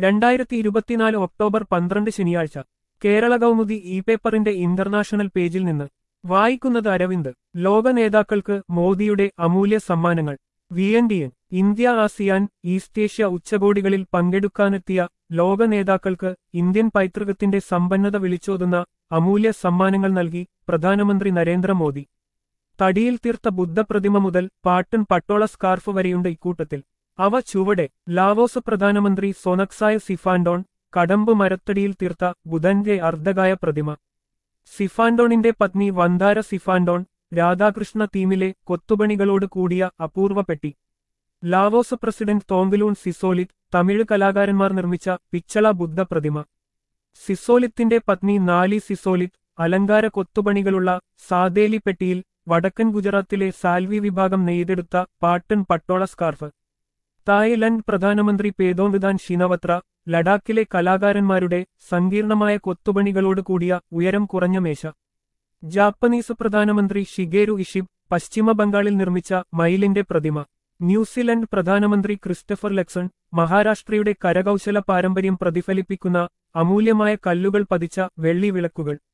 രണ്ടായിരത്തി ഇരുപത്തിനാല് ഒക്ടോബർ പന്ത്രണ്ട് ശനിയാഴ്ച കേരള കൗമുദി ഇ പേപ്പറിന്റെ ഇന്റർനാഷണൽ പേജിൽ നിന്ന് വായിക്കുന്നത് അരവിന്ദ് ലോക നേതാക്കൾക്ക് മോദിയുടെ അമൂല്യ സമ്മാനങ്ങൾ V N D N India ASEAN East Asia ഉച്ചകോടികളിൽ പങ്കെടുക്കാനെത്തിയ ലോക നേതാക്കൾക്ക് ഇന്ത്യൻ പൈതൃകത്തിന്റെ സമ്പന്നത വിളിച്ചോതുന്ന അമൂല്യ സമ്മാനങ്ങൾ നൽകി പ്രധാനമന്ത്രി നരേന്ദ്രമോദി തടിയിൽ തീർത്ത ബുദ്ധപ്രതിമ മുതൽ പാട്ടൻ പട്ടോള സ്കാർഫ് വരെയുണ്ട് ഇക്കൂട്ടത്തിൽ അവ ചുവടെ ലാവോസ് പ്രധാനമന്ത്രി സൊനക്സായ സിഫാൻഡോൺ കടമ്പ് മരത്തടിയിൽ തീർത്ത ബുധന്റെ അർദ്ധകായ പ്രതിമ സിഫാൻഡോണിന്റെ പത്നി വന്ദാര സിഫാൻഡോൺ രാധാകൃഷ്ണ തീമിലെ കൊത്തുപണികളോട് കൂടിയ അപൂർവ പെട്ടി Laos president Thongloun Sisoulith Tamil കലാകാരന്മാർ നിർമ്മിച്ച പിച്ചള ബുദ്ധ പ്രതിമ സിസോലിത്തിന്റെ പത്നി നാലി സിസോലിത് അലങ്കാര കൊത്തുപണികളുള്ള സാദേലി പെട്ടിയിൽ വടക്കൻ ഗുജറാത്തിലെ സാൽവി വിഭാഗം നെയ്തെടുത്ത പാട്ടൻ പട്ടോള സ്കാർഫ് തായ്ലൻഡ് പ്രധാനമന്ത്രി പേദോവിധാൻ ഷിനവത്ര ലഡാക്കിലെ കലാകാരന്മാരുടെ സങ്കീർണമായ കൊത്തുപണികളോട് കൂടിയ ഉയരം കുറഞ്ഞ മേശ ജാപ്പനീസ് പ്രധാനമന്ത്രി ഷിഗേരു ഇഷിബ് പശ്ചിമ ബംഗാളിൽ നിർമ്മിച്ച മയിലിന്റെ പ്രതിമ ന്യൂസിലൻഡ് പ്രധാനമന്ത്രി ക്രിസ്റ്റഫർ ലെക്സൺ മഹാരാഷ്ട്രയുടെ കരകൗശല പാരമ്പര്യം പ്രതിഫലിപ്പിക്കുന്ന അമൂല്യമായ കല്ലുകൾ പതിച്ച വെള്ളി വിളക്കുകൾ